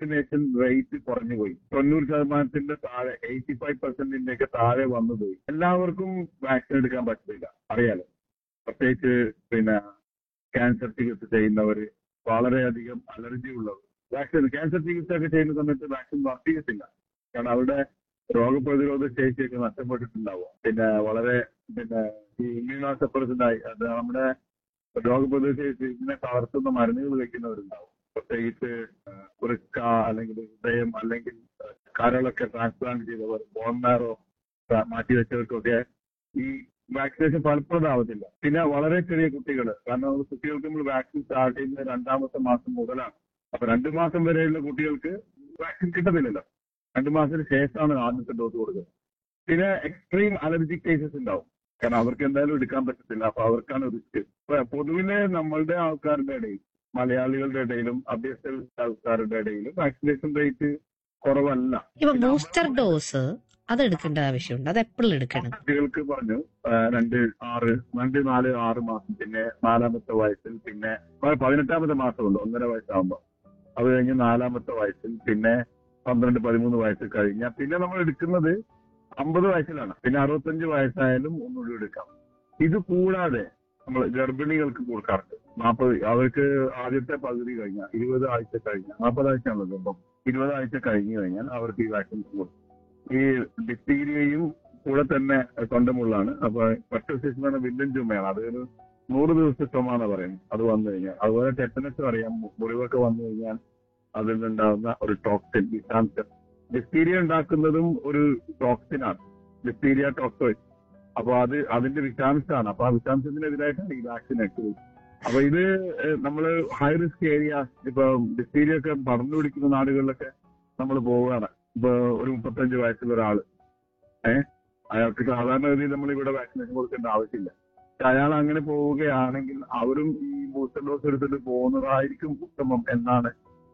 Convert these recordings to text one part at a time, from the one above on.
vaccination rate കുറഞ്ഞു പോയി തൊണ്ണൂറ് ശതമാനത്തിന്റെ താഴെ എയ്റ്റി ഫൈവ് പെർസെന്റിന്റെ ഒക്കെ താഴെ വന്നു പോയി എല്ലാവർക്കും വാക്സിൻ എടുക്കാൻ പറ്റില്ല അറിയാലോ പ്രത്യേകിച്ച് പിന്നെ ക്യാൻസർ ചികിത്സ ചെയ്യുന്നവര് വളരെയധികം അലർജി ഉള്ളവർ വാക്സിൻ ക്യാൻസർ ചികിത്സ ഒക്കെ ചെയ്യുന്ന സമയത്ത് വാക്സിൻ വർക്ക് ചെയ്യത്തില്ല കാരണം അവരുടെ രോഗപ്രതിരോധ ശേഷിയൊക്കെ നഷ്ടപ്പെട്ടിട്ടുണ്ടാവും പിന്നെ വളരെ പിന്നെ ഈ ഇമ്മ്യൂണോസപ്രസന്റായി അത് നമ്മുടെ രോഗപ്രതിരോധ ശേഷി ഇതിനെ തളർത്തുന്ന മരുന്നുകൾ വെക്കുന്നവരുണ്ടാവും പ്രത്യേകിച്ച് ആ, വൃക്ക അല്ലെങ്കിൽ ഹൃദയം അല്ലെങ്കിൽ ആ, കരളൊക്കെ ട്രാൻസ്പ്ലാന്റ് ചെയ്തവർ ബോൺമാരോ മാറ്റിവെച്ചവർക്കൊക്കെ ഈ വാക്സിനേഷൻ ഫലപ്രദമാവത്തില്ല പിന്നെ വളരെ ചെറിയ കുട്ടികൾ കാരണം നമ്മൾ കുട്ടികൾക്ക് നമ്മൾ വാക്സിൻ സ്റ്റാർട്ട് ചെയ്യുന്നത് രണ്ടാമത്തെ മാസം മുതലാണ് അപ്പൊ രണ്ടു മാസം വരെയുള്ള കുട്ടികൾക്ക് വാക്സിൻ കിട്ടത്തില്ലല്ലോ രണ്ടു മാസത്തിന് ശേഷമാണ് ആദ്യത്തെ ഡോസ് കൊടുക്കുന്നത് പിന്നെ എക്സ്ട്രീം അലർജിക് കേസസ് ഉണ്ടാവും കാരണം അവർക്ക് എന്തായാലും എടുക്കാൻ പറ്റത്തില്ല അപ്പൊ അവർക്കാണ് റിസ്ക് പൊതുവിലെ നമ്മളുടെ ആൾക്കാരുടെ ഇടയിൽ മലയാളികളുടെ ഇടയിലും അഭ്യസ്ത ആൾക്കാരുടെ ഇടയിലും വാക്സിനേഷൻ റേറ്റ് കുറവല്ല ഇപ്പൊ ബൂസ്റ്റർ ഡോസ് അത് എടുക്കേണ്ട ആവശ്യമുണ്ട് അത് എപ്പോഴും എടുക്കണം കുട്ടികൾക്ക് പറഞ്ഞു ആ, രണ്ട് ആറ് രണ്ട് നാല് ആറ് മാസം പിന്നെ നാലാമത്തെ വയസ്സിൽ പിന്നെ പ- പതിനെട്ടാമത്തെ മാസമുണ്ട് ഒന്നര വയസ്സാകുമ്പോൾ അത് കഴിഞ്ഞ് നാലാമത്തെ വയസ്സിൽ പിന്നെ പന്ത്രണ്ട് പതിമൂന്ന് വയസ്സ് കഴിഞ്ഞാൽ പിന്നെ നമ്മൾ എടുക്കുന്നത് അമ്പത് വയസ്സിലാണ് പിന്നെ അറുപത്തഞ്ച് വയസ്സായാലും ഒന്നുകൂടി എടുക്കാം ഇത് കൂടാതെ നമ്മൾ ഗർഭിണികൾക്ക് കൊടുക്കാറുണ്ട് നാൽപ്പത് അവർക്ക് ആദ്യത്തെ പകുതി കഴിഞ്ഞാൽ ഇരുപത് ആഴ്ച കഴിഞ്ഞാൽ നാൽപ്പത് ആഴ്ചയാണല്ലോ ഗർഭം ഇരുപത് ആഴ്ച കഴിഞ്ഞു കഴിഞ്ഞാൽ അവർക്ക് ഈ വാക്സിൻ കൊടുക്കും ഈ ഡിപ്തീരിയയും കൂടെ തന്നെ തൊണ്ടമുള്ളാണ് അപ്പൊ പട്ടശിശുവാണ് വില്ലൻ ചുമയാണ് അത് ഒരു നൂറ് ദിവസത്തെ ചുമ എന്ന് പറയുന്നത് അത് വന്നു കഴിഞ്ഞാൽ അതുപോലെ ടെറ്റനസ് അറിയാം മു- മുറിവൊക്കെ വന്നു കഴിഞ്ഞാൽ അതിൽ നിന്നുണ്ടാകുന്ന ഒരു ടോക്സിൻ വിഷാംശം ഡിപ്തീരിയ ഉണ്ടാക്കുന്നതും ഒരു ടോക്സിനാണ് ഡിപ്തീരിയ ടോക്സോയിഡ് അപ്പൊ അത് അതിന്റെ വിഷാംശമാണ് അപ്പൊ ആ വിഷാംശത്തിനെതിരായിട്ടാണ് ഈ വാക്സിൻ എടുത്തത് അപ്പൊ ഇത് ഏഹ്, നമ്മള് ഹൈ റിസ്ക് ഏരിയ ഇപ്പൊ ഡിപ്തീരിയ ഒക്കെ പടർന്നു പിടിക്കുന്ന നാടുകളിലൊക്കെ നമ്മൾ പോവുകയാണ് ഇപ്പൊ ഒരു മുപ്പത്തഞ്ച് വയസ്സുള്ള ഒരാള് ഏഹ് അയാൾക്ക് സാധാരണഗതിയിൽ നമ്മൾ ഇവിടെ വാക്സിനേഷൻ കൊടുക്കേണ്ട ആവശ്യമില്ല പക്ഷെ അയാൾ അങ്ങനെ പോവുകയാണെങ്കിൽ അവരും ഈ ബൂസ്റ്റർ ഡോസ് എടുത്തിട്ട് പോകുന്നതായിരിക്കും ഉത്തമം എന്നാണ്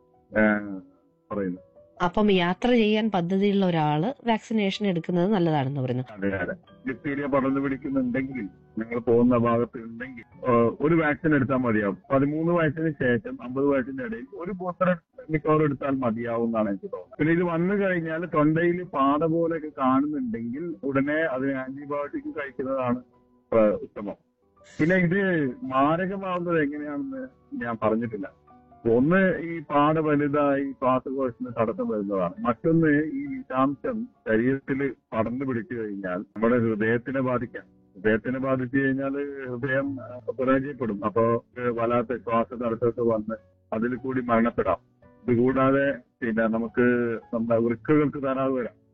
ഏഹ്, പറയുന്നത് അപ്പം യാത്ര ചെയ്യാൻ പദ്ധതിയുള്ള ഒരാള് വാക്സിനേഷൻ എടുക്കുന്നത് നല്ലതാണെന്ന് പറയുന്നു അതെ അതെ ഡിപ്തീരിയ പടർന്നു പിടിക്കുന്നുണ്ടെങ്കിൽ നിങ്ങൾ പോകുന്ന ഭാഗത്ത് ഉണ്ടെങ്കിൽ ഏഹ്, ഒരു വാക്സിൻ എടുത്താൽ മതിയാവും പതിമൂന്ന് വയസ്സിന് ശേഷം അമ്പത് വയസ്സിന്റെ ഇടയിൽ ഒരു ബൂസ്റ്റർ മിക്കവാറും എടുത്താൽ മതിയാവും എന്നാണ് എനിക്ക് തോന്നുന്നത് പിന്നെ ഇത് വന്നു കഴിഞ്ഞാൽ തൊണ്ടയിൽ പാട പോലെയൊക്കെ കാണുന്നുണ്ടെങ്കിൽ ഉടനെ അതിന് ആന്റിബയോട്ടിക് കഴിക്കുന്നതാണ് ഏഹ്, ഉത്തമം പിന്നെ ഇത് മാരകമാവുന്നത് എങ്ങനെയാണെന്ന് ഞാൻ പറഞ്ഞിട്ടില്ല ഒന്ന് ഈ പാട വലുതായി ശ്വാസകോശത്തിന് തടസ്സം വരുന്നതാണ് മറ്റൊന്ന് ഈ വിഷാംശം ശരീരത്തിൽ പടർന്നു പിടിച്ചു കഴിഞ്ഞാൽ നമ്മുടെ ഹൃദയത്തിനെ ബാധിക്കാം ഹൃദയത്തിനെ ബാധിച്ചു കഴിഞ്ഞാൽ ഹൃദയം ആ, പരാജയപ്പെടും അപ്പോ ഏഹ്, വല്ലാത്ത ശ്വാസ തടസ്സമൊക്കെ വന്ന് അതിൽ കൂടി മരണപ്പെടാം ഇതുകൂടാതെ പിന്നെ നമുക്ക് നമ്മുടെ വൃക്കകൾക്ക് തരാതെ വരാം